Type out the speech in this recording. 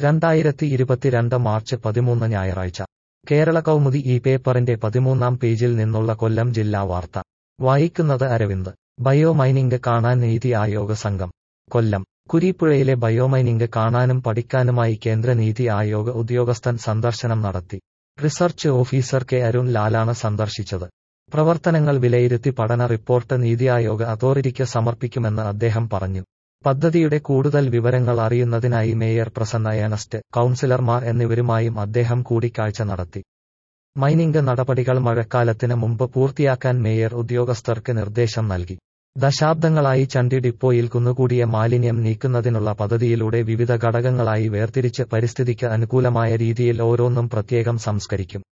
രണ്ടായിരത്തി ഇരുപത്തിരണ്ട് മാർച്ച് പതിമൂന്ന് ഞായറാഴ്ച കേരള കൗമുദി ഈ പേപ്പറിന്റെ പതിമൂന്നാം പേജിൽ നിന്നുള്ള കൊല്ലം ജില്ലാ വാർത്ത വായിക്കുന്നത് അരവിന്ദ് ബയോമൈനിംഗ് കാണാൻ നീതി ആയോഗ് സംഘം കൊല്ലം കുരീപ്പുഴയിലെ ബയോമൈനിംഗ് കാണാനും പഠിക്കാനുമായി കേന്ദ്ര നീതി ആയോഗ് ഉദ്യോഗസ്ഥൻ സന്ദർശനം നടത്തി റിസർച്ച് ഓഫീസർ കെ അരുൺ ലാലാണ് സന്ദർശിച്ചത് പ്രവർത്തനങ്ങൾ വിലയിരുത്തി പഠന റിപ്പോർട്ട് നീതി ആയോഗ് അതോറിറ്റിക്ക് സമർപ്പിക്കുമെന്ന് അദ്ദേഹം പറഞ്ഞു പദ്ധതിയുടെ കൂടുതൽ വിവരങ്ങൾ അറിയുന്നതിനായി മേയർ പ്രസന്ന ഏണസ്റ്റ് കൌൺസിലർമാർ എന്നിവരുമായും അദ്ദേഹം കൂടിക്കാഴ്ച നടത്തി മൈനിംഗ് നടപടികൾ മഴക്കാലത്തിന് മുമ്പ് പൂർത്തിയാക്കാൻ മേയർ ഉദ്യോഗസ്ഥർക്ക് നിർദ്ദേശം നൽകി ദശാബ്ദങ്ങളായി ചണ്ടി ഡിപ്പോയിൽ കുന്നുകൂടിയ മാലിന്യം നീക്കുന്നതിനുള്ള പദ്ധതിയിലൂടെ വിവിധ ഘടകങ്ങളായി വേർതിരിച്ച് പരിസ്ഥിതിക്ക് അനുകൂലമായ രീതിയിൽ ഓരോന്നും പ്രത്യേകം സംസ്കരിക്കും